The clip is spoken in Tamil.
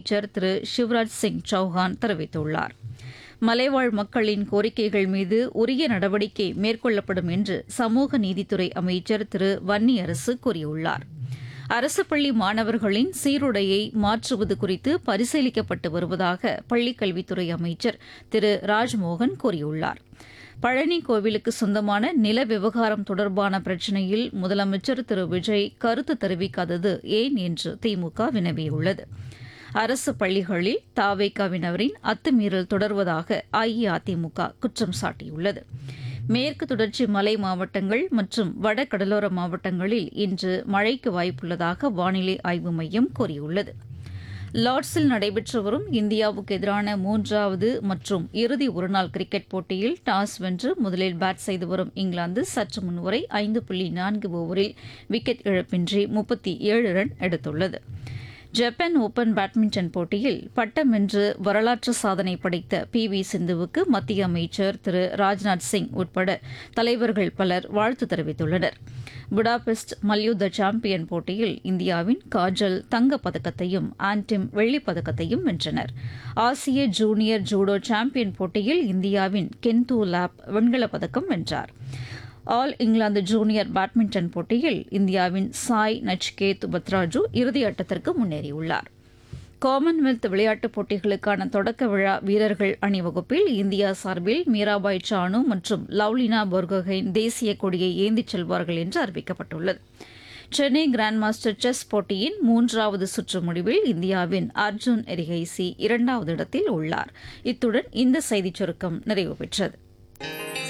அமைச்சர் திரு சிவராஜ் சிங் சௌஹான் தெரிவித்துள்ளார் மலைவாழ் மக்களின் கோரிக்கைகள் மீது உரிய நடவடிக்கை மேற்கொள்ளப்படும் என்று சமூக நீதித்துறை அமைச்சர் திரு வன்னியரசு கூறியுள்ளார் அரசு பள்ளி மாணவர்களின் சீருடையை மாற்றுவது குறித்து பரிசீலிக்கப்பட்டு வருவதாக பள்ளிக்கல்வித்துறை அமைச்சர் திரு ராஜ்மோகன் கூறியுள்ளார் பழனி கோவிலுக்கு சொந்தமான நில விவகாரம் தொடர்பான பிரச்சினையில் முதலமைச்சர் திரு விஜய் கருத்து தெரிவிக்காதது ஏன் என்று திமுக வினவியுள்ளது அரசு பள்ளிகளில் தாவேகாவினரின் அத்துமீறல் தொடர்வதாக அஇஅதிமுக குற்றம் சாட்டியுள்ளது மேற்கு தொடர்ச்சி மலை மாவட்டங்கள் மற்றும் வட கடலோர மாவட்டங்களில் இன்று மழைக்கு வாய்ப்புள்ளதாக வானிலை ஆய்வு மையம் கூறியுள்ளது லார்ட்ஸில் நடைபெற்று வரும் இந்தியாவுக்கு எதிரான மூன்றாவது மற்றும் இறுதி ஒருநாள் கிரிக்கெட் போட்டியில் டாஸ் வென்று முதலில் பேட் செய்து வரும் இங்கிலாந்து சற்று முன்வரை ஐந்து புள்ளி நான்கு ஓவரில் விக்கெட் இழப்பின்றி முப்பத்தி ஏழு ரன் எடுத்துள்ளது ஜப்பான் ஓபன் பேட்மிண்டன் போட்டியில் பட்டம் வென்று வரலாற்று சாதனை படைத்த பி வி சிந்துவுக்கு மத்திய அமைச்சர் திரு ராஜ்நாத் சிங் உட்பட தலைவர்கள் பலர் வாழ்த்து தெரிவித்துள்ளனர் புடாபெஸ்ட் மல்யுத்த சாம்பியன் போட்டியில் இந்தியாவின் காஜல் தங்கப் பதக்கத்தையும் ஆன்டிம் வெள்ளிப் பதக்கத்தையும் வென்றனர் ஆசிய ஜூனியர் ஜூடோ சாம்பியன் போட்டியில் இந்தியாவின் கென்து லாப் வெண்கலப் பதக்கம் வென்றார் ஆல் இங்கிலாந்து ஜூனியர் பேட்மிண்டன் போட்டியில் இந்தியாவின் சாய் நச்கேத் பத்ராஜு இறுதியாட்டத்திற்கு முன்னேறியுள்ளார் காமன்வெல்த் விளையாட்டுப் போட்டிகளுக்கான தொடக்க விழா வீரர்கள் அணிவகுப்பில் இந்தியா சார்பில் மீராபாய் சானு மற்றும் லவ்லினா போர்கோஹைன் தேசிய கொடியை ஏந்திச் செல்வார்கள் என்று அறிவிக்கப்பட்டுள்ளது சென்னை கிராண்ட் மாஸ்டர் செஸ் போட்டியின் மூன்றாவது சுற்று முடிவில் இந்தியாவின் அர்ஜுன் எரிகைசி இரண்டாவது இடத்தில் உள்ளார் இத்துடன் இந்த செய்திச் சுருக்கம் நிறைவு பெற்றது